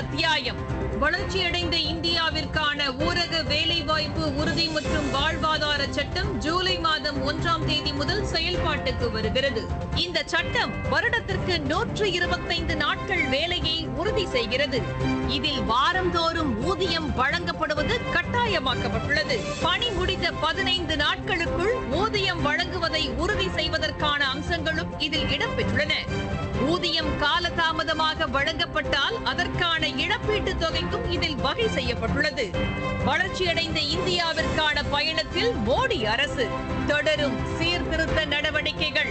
அத்தியாயம் வளர்ச்சியடைந்த இந்தியாவிற்கான ஊரக வேலைவாய்ப்பு உறுதி மற்றும் வாழ்வாதார சட்டம் ஜூலை மாதம் ஒன்றாம் தேதி முதல் செயல்பாட்டுக்கு வருகிறது இந்த சட்டம் வருடத்திற்கு நூற்று இருபத்தைந்து நாட்கள் வேலையை உறுதி செய்கிறது இதில் வாரந்தோறும் ஊதியம் வழங்கப்படுவது கட்டாயமாக்கப்பட்டுள்ளது பணி முடிந்த பதினைந்து நாட்களுக்குள் ஊதியம் வழங்குவதை உறுதி செய்வதற்கான அம்சங்களும் இதில் இடம்பெற்றுள்ளன ஊதியம் காலதாமதமாக வழங்கப்பட்டால் அதற்கான இழப்பீட்டுத் தொகைக்கும் இதில் வகை செய்யப்பட்டுள்ளது வளர்ச்சியடைந்த இந்தியாவிற்கான பயணத்தில் மோடி அரசு தொடரும் சீர்திருத்த நடவடிக்கைகள்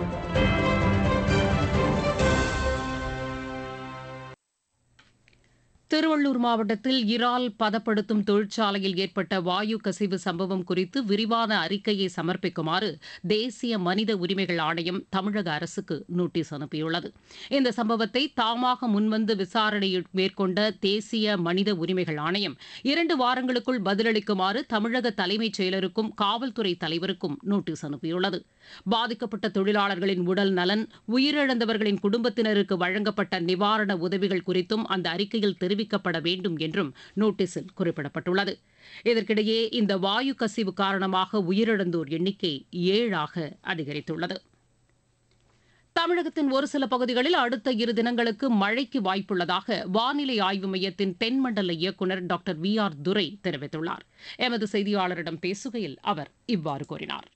திருவள்ளூர் மாவட்டத்தில் இறால் பதப்படுத்தும் தொழிற்சாலையில் ஏற்பட்ட வாயு கசிவு சம்பவம் குறித்து விரிவான அறிக்கையை சமர்ப்பிக்குமாறு தேசிய மனித உரிமைகள் ஆணையம் தமிழக அரசுக்கு நோட்டீஸ் அனுப்பியுள்ளது இந்த சம்பவத்தை தாமாக முன்வந்து விசாரணை மேற்கொண்ட தேசிய மனித உரிமைகள் ஆணையம் இரண்டு வாரங்களுக்குள் பதிலளிக்குமாறு தமிழக தலைமைச் செயலருக்கும் காவல்துறை தலைவருக்கும் நோட்டீஸ் அனுப்பியுள்ளது பாதிக்கப்பட்ட தொழிலாளர்களின் உடல் நலன் உயிரிழந்தவர்களின் குடும்பத்தினருக்கு வழங்கப்பட்ட நிவாரண உதவிகள் குறித்தும் அந்த அறிக்கையில் தெரிவிக்கப்பட வேண்டும் என்றும் நோட்டீஸில் குறிப்பிடப்பட்டுள்ளது இதற்கிடையே இந்த வாயு கசிவு காரணமாக உயிரிழந்தோர் எண்ணிக்கை ஏழாக அதிகரித்துள்ளது தமிழகத்தின் ஒரு சில பகுதிகளில் அடுத்த இரு தினங்களுக்கு மழைக்கு வாய்ப்புள்ளதாக வானிலை ஆய்வு மையத்தின் தென்மண்டல இயக்குநர் டாக்டர் வி ஆர் துரை தெரிவித்துள்ளார் எமது செய்தியாளரிடம் பேசுகையில் அவர் இவ்வாறு கூறினார்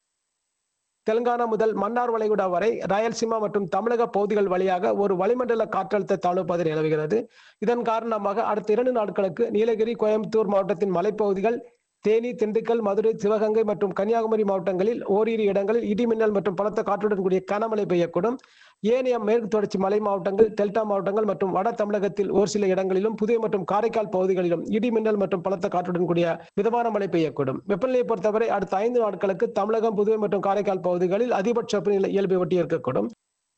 தெலுங்கானா முதல் மன்னார் வளைகுடா வரை ராயல்சீமா மற்றும் தமிழக பகுதிகள் வழியாக ஒரு வளிமண்டல காற்றழுத்த தாழ்வு பகுதி நிலவுகிறது இதன் காரணமாக அடுத்த இரண்டு நாட்களுக்கு நீலகிரி கோயம்புத்தூர் மாவட்டத்தின் மலைப்பகுதிகள் தேனி திண்டுக்கல் மதுரை சிவகங்கை மற்றும் கன்னியாகுமரி மாவட்டங்களில் ஓரிரு இடங்களில் இடிமின்னல் மற்றும் பலத்த காற்றுடன் கூடிய கனமழை பெய்யக்கூடும் ஏனைய மேற்கு தொடர்ச்சி மலை மாவட்டங்கள் டெல்டா மாவட்டங்கள் மற்றும் வட தமிழகத்தில் ஒரு சில இடங்களிலும் புதிய மற்றும் காரைக்கால் பகுதிகளிலும் இடிமின்னல் மற்றும் பலத்த காற்றுடன் கூடிய மிதமான மழை பெய்யக்கூடும் வெப்பநிலையை பொறுத்தவரை அடுத்த ஐந்து நாட்களுக்கு தமிழகம் புதுவை மற்றும் காரைக்கால் பகுதிகளில் அதிகபட்ச வெப்பநிலை இயல்பை ஒட்டி இருக்கக்கூடும்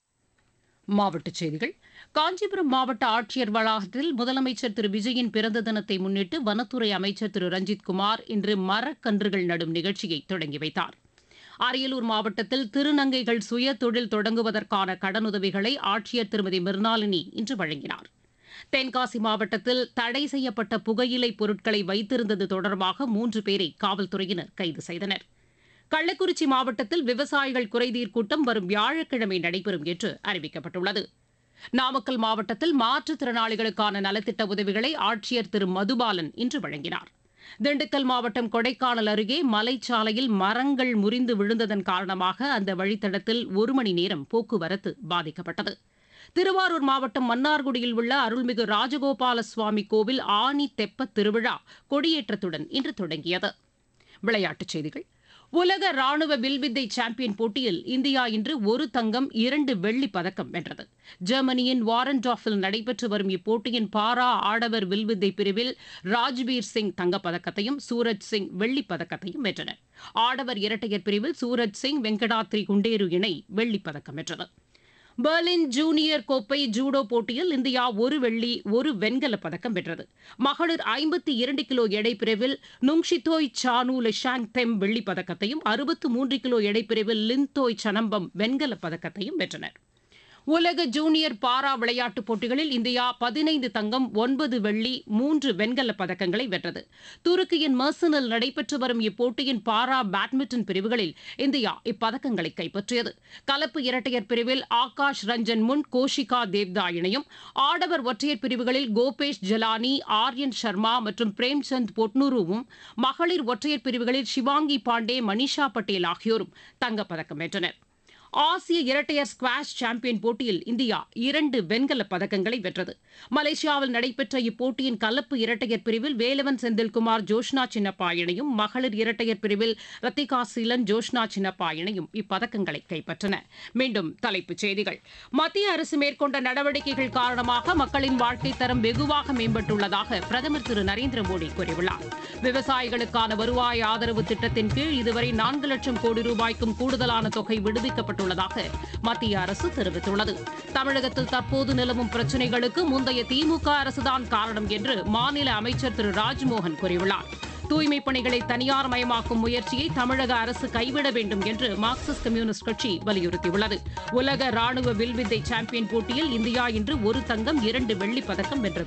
மாவட்டச் செய்திகள் காஞ்சிபுரம் மாவட்ட ஆட்சியர் வளாகத்தில் முதலமைச்சர் திரு விஜயின் பிறந்த தினத்தை முன்னிட்டு வனத்துறை அமைச்சர் திரு ரஞ்சித் குமார் இன்று மரக்கன்றுகள் நடும் நிகழ்ச்சியை தொடங்கி வைத்தார் அரியலூர் மாவட்டத்தில் திருநங்கைகள் சுய தொழில் தொடங்குவதற்கான கடனுதவிகளை ஆட்சியர் திருமதி மிர்னாலினி இன்று வழங்கினார் தென்காசி மாவட்டத்தில் தடை செய்யப்பட்ட புகையிலை பொருட்களை வைத்திருந்தது தொடர்பாக மூன்று பேரை காவல்துறையினர் கைது செய்தனர் கள்ளக்குறிச்சி மாவட்டத்தில் விவசாயிகள் குறைதீர் கூட்டம் வரும் வியாழக்கிழமை நடைபெறும் என்று அறிவிக்கப்பட்டுள்ளது நாமக்கல் மாவட்டத்தில் மாற்றுத்திறனாளிகளுக்கான நலத்திட்ட உதவிகளை ஆட்சியர் திரு மதுபாலன் இன்று வழங்கினார் திண்டுக்கல் மாவட்டம் கொடைக்கானல் அருகே மலைச்சாலையில் மரங்கள் முறிந்து விழுந்ததன் காரணமாக அந்த வழித்தடத்தில் ஒரு மணி நேரம் போக்குவரத்து பாதிக்கப்பட்டது திருவாரூர் மாவட்டம் மன்னார்குடியில் உள்ள அருள்மிகு ராஜகோபால சுவாமி கோவில் ஆனி தெப்பத் திருவிழா கொடியேற்றத்துடன் இன்று தொடங்கியது விளையாட்டுச் செய்திகள் உலக ராணுவ வில்வித்தை சாம்பியன் போட்டியில் இந்தியா இன்று ஒரு தங்கம் இரண்டு வெள்ளிப் பதக்கம் வென்றது ஜெர்மனியின் வாரன்டாஃபில் நடைபெற்று வரும் இப்போட்டியின் பாரா ஆடவர் வில்வித்தை பிரிவில் ராஜ்பீர் சிங் தங்கப்பதக்கத்தையும் சூரஜ் சிங் வெள்ளிப் பதக்கத்தையும் வென்றனர் ஆடவர் இரட்டையர் பிரிவில் சூரஜ் சிங் வெங்கடாத்ரி குண்டேரு இணை வெள்ளிப் பதக்கம் வென்றது பெர்லின் ஜூனியர் கோப்பை ஜூடோ போட்டியில் இந்தியா ஒரு வெள்ளி ஒரு வெண்கலப் பதக்கம் வென்றது மகளிர் ஐம்பத்தி இரண்டு கிலோ எடை பிரிவில் நுங்ஷிதோய் சானு லெஷாங் தெம் வெள்ளிப் பதக்கத்தையும் அறுபத்து மூன்று கிலோ எடை பிரிவில் லின்தோய் சனம்பம் வெண்கலப் பதக்கத்தையும் வென்றனர் உலக ஜூனியர் பாரா விளையாட்டுப் போட்டிகளில் இந்தியா பதினைந்து தங்கம் ஒன்பது வெள்ளி மூன்று வெண்கலப் பதக்கங்களை வென்றது துருக்கியின் மர்சனில் நடைபெற்று வரும் இப்போட்டியின் பாரா பேட்மிண்டன் பிரிவுகளில் இந்தியா இப்பதக்கங்களை கைப்பற்றியது கலப்பு இரட்டையர் பிரிவில் ஆகாஷ் ரஞ்சன் முன் கோஷிகா தேவ்தா இணையும் ஆடவர் ஒற்றையர் பிரிவுகளில் கோபேஷ் ஜலானி ஆர்யன் சர்மா மற்றும் பிரேம்சந்த் பொட்னூருவும் மகளிர் ஒற்றையர் பிரிவுகளில் ஷிவாங்கி பாண்டே மனிஷா பட்டேல் ஆகியோரும் தங்கப்பதக்கம் வென்றனர் ஆசிய இரட்டையர் ஸ்குவாஷ் சாம்பியன் போட்டியில் இந்தியா இரண்டு வெண்கலப் பதக்கங்களை வென்றது மலேசியாவில் நடைபெற்ற இப்போட்டியின் கலப்பு இரட்டையர் பிரிவில் வேலவன் செந்தில்குமார் ஜோஷ்னா சின்னப்பா இணையும் மகளிர் இரட்டையர் பிரிவில் ரத்திகா சீலன் ஜோஷ்னா சின்னப்பா இணையும் இப்பதக்கங்களை கைப்பற்றன மீண்டும் தலைப்புச் செய்திகள் மத்திய அரசு மேற்கொண்ட நடவடிக்கைகள் காரணமாக மக்களின் வாழ்க்கை தரம் வெகுவாக மேம்பட்டுள்ளதாக பிரதமர் திரு நரேந்திர மோடி கூறியுள்ளார் விவசாயிகளுக்கான வருவாய் ஆதரவு திட்டத்தின் கீழ் இதுவரை நான்கு லட்சம் கோடி ரூபாய்க்கும் கூடுதலான தொகை விடுவிக்கப்பட்டுள்ளதாக மத்திய அரசு தெரிவித்துள்ளது தமிழகத்தில் தற்போது நிலவும் பிரச்சினைகளுக்கு முந்தைய திமுக அரசுதான் காரணம் என்று மாநில அமைச்சர் திரு ராஜ்மோகன் கூறியுள்ளார் தூய்மைப் பணிகளை தனியார் மயமாக்கும் முயற்சியை தமிழக அரசு கைவிட வேண்டும் என்று மார்க்சிஸ்ட் கம்யூனிஸ்ட் கட்சி வலியுறுத்தியுள்ளது உலக ராணுவ வில்வித்தை சாம்பியன் போட்டியில் இந்தியா இன்று ஒரு தங்கம் இரண்டு வெள்ளிப் பதக்கம் வென்றது